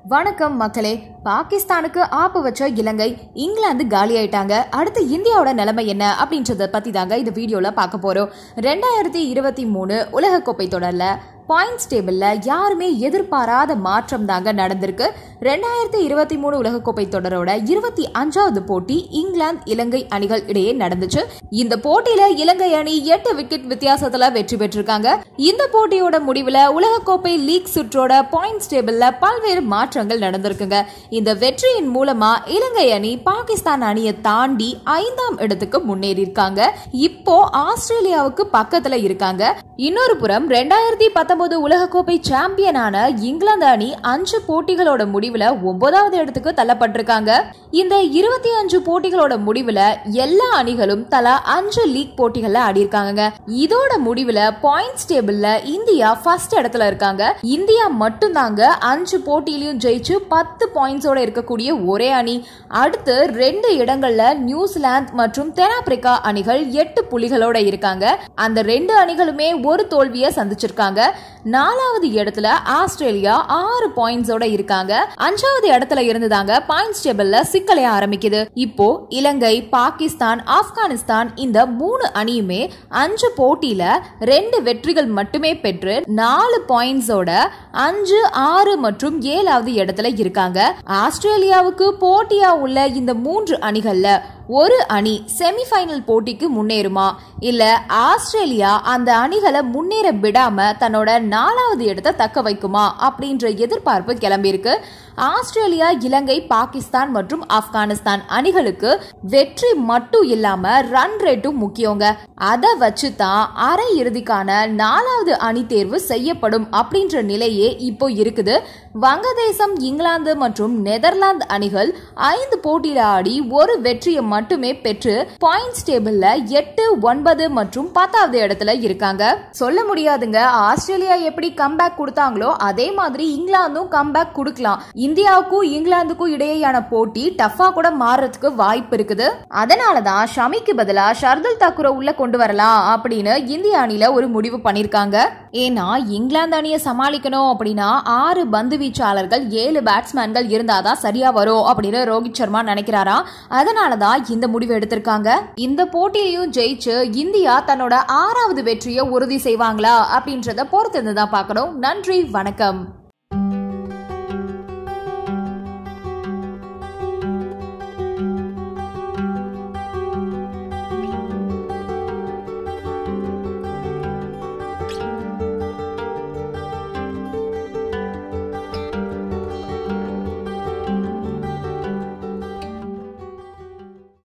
வணக்கம் மக்களே பாகிஸ்தானுக்கு ஆப்பு வச்ச இலங்கை இங்கிலாந்து காலி ஆயிட்டாங்க அடுத்து இந்தியாவோட நிலைமை என்ன அப்படின்றத பத்தி தாங்க இந்த வீடியோல பார்க்க போறோம் ரெண்டாயிரத்தி இருபத்தி மூணு உலகக்கோப்பை தொடர்ல பாயிண்ட்ஸ் டேபிள்ல யாருமே எதிர்பாராத மாற்றம் தாங்க நடந்திருக்கு ரெண்டாயிரத்தி இருபத்தி மூணு உலகக்கோப்பை தொடரோட இருபத்தி அஞ்சாவது போட்டி இங்கிலாந்து இலங்கை அணிகள் இடையே நடந்துச்சு இந்த போட்டியில இலங்கை அணி எட்டு விக்கெட் வித்தியாசத்துல வெற்றி பெற்றிருக்காங்க இந்த போட்டியோட முடிவுல உலகக்கோப்பை லீக் சுற்றோட பாயிண்ட்ஸ் டேபிள்ல பல்வேறு மாற்றங்கள் நடந்திருக்குங்க இந்த வெற்றியின் மூலமா இலங்கை அணி பாகிஸ்தான் அணியை தாண்டி ஐந்தாம் இடத்துக்கு முன்னேறி இருக்காங்க இப்போ ஆஸ்திரேலியாவுக்கு பக்கத்துல இருக்காங்க இன்னொரு புறம் ரெண்டாயிரத்தி பத்தொன்பது உலகக்கோப்பை சாம்பியனான இங்கிலாந்து அணி அஞ்சு போட்டிகளோட முடிவுல ஒன்பதாவது இடத்துக்கு தள்ளப்பட்டிருக்காங்க இந்த இருபத்தி அஞ்சு போட்டிகளோட முடிவுல எல்லா அணிகளும் தலா அஞ்சு லீக் போட்டிகள்ல ஆடியிருக்காங்க இதோட முடிவுல பாயிண்ட்ஸ் டேபிள்ல இந்தியா ஃபர்ஸ்ட் இடத்துல இருக்காங்க இந்தியா மட்டும்தாங்க அஞ்சு போட்டியிலையும் ஜெயிச்சு பத்து பாயிண்ட்ஸோட இருக்கக்கூடிய ஒரே அணி அடுத்து ரெண்டு இடங்கள்ல நியூசிலாந்து மற்றும் தென்னாப்பிரிக்கா அணிகள் எட்டு புள்ளிகளோட இருக்காங்க அந்த ரெண்டு அணிகளுமே ஒரு தோல்வியை சந்திச்சிருக்காங்க நாலாவது இடத்துல ஆஸ்திரேலியா ஆறு பாயிண்ட்ஸோட இருக்காங்க அஞ்சாவது இடத்துல இருந்துதாங்க பாயிண்ட்ஸ் டேபிள்ல சிக்கலைய ஆரம்பிக்குது இப்போ இலங்கை பாகிஸ்தான் ஆப்கானிஸ்தான் இந்த மூணு அணியுமே அஞ்சு போட்டியில ரெண்டு வெற்றிகள் மட்டுமே பெற்று நாலு பாயிண்ட்ஸோட அஞ்சு ஆறு மற்றும் ஏழாவது இடத்துல இருக்காங்க ஆஸ்திரேலியாவுக்கு போட்டியா உள்ள இந்த மூன்று அணிகள்ல ஒரு அணி செமிஃபைனல் போட்டிக்கு முன்னேறுமா இல்ல ஆஸ்திரேலியா அந்த அணிகளை முன்னேற விடாம தன்னோட நாலாவது இடத்தை தக்க வைக்குமா அப்படின்ற எதிர்பார்ப்பு கிளம்பியிருக்கு ஆஸ்திரேலியா இலங்கை பாகிஸ்தான் மற்றும் ஆப்கானிஸ்தான் அணிகளுக்கு வெற்றி மட்டும் இல்லாம ரன் ரேட்டும் முக்கியங்க அதை வச்சு தான் அரை இறுதிக்கான நாலாவது அணி தேர்வு செய்யப்படும் அப்படின்ற நிலையே இப்போ இருக்குது வங்கதேசம் இங்கிலாந்து மற்றும் நெதர்லாந்து அணிகள் ஐந்து போட்டியில ஆடி ஒரு வெற்றியை மட்டுமே பெற்று பாயிண்ட்ஸ் டேபிள்ல எட்டு ஒன்பது மற்றும் பத்தாவது இடத்துல இருக்காங்க சொல்ல முடியாதுங்க ஆஸ்திரேலியா எப்படி கம்பேக் கொடுத்தாங்களோ அதே மாதிரி இங்கிலாந்தும் கம்பேக் கொடுக்கலாம் இந்தியாவுக்கும் இங்கிலாந்துக்கும் இடையேயான போட்டி டஃபா கூட மாறுறதுக்கு வாய்ப்பு இருக்குது அதனாலதான் ஷமிக்கு பதிலா ஷர்துல் தாக்கூரை உள்ள கொண்டு வரலாம் அப்படின்னு இந்திய அணில ஒரு முடிவு பண்ணிருக்காங்க ஏன்னா இங்கிலாந்து அணியை சமாளிக்கணும் அப்படின்னா ஆறு பந்து வீச்சாளர்கள் ஏழு பேட்ஸ்மேன்கள் இருந்தாதான் சரியா வரும் அப்படின்னு ரோஹித் சர்மா நினைக்கிறாராம் அதனாலதான் இந்த முடிவு எடுத்திருக்காங்க இந்த போட்டியையும் ஜெயிச்சு இந்தியா தன்னோட ஆறாவது வெற்றியை உறுதி செய்வாங்களா அப்படின்றத பொறுத்திருந்து தான் பார்க்கணும் நன்றி வணக்கம்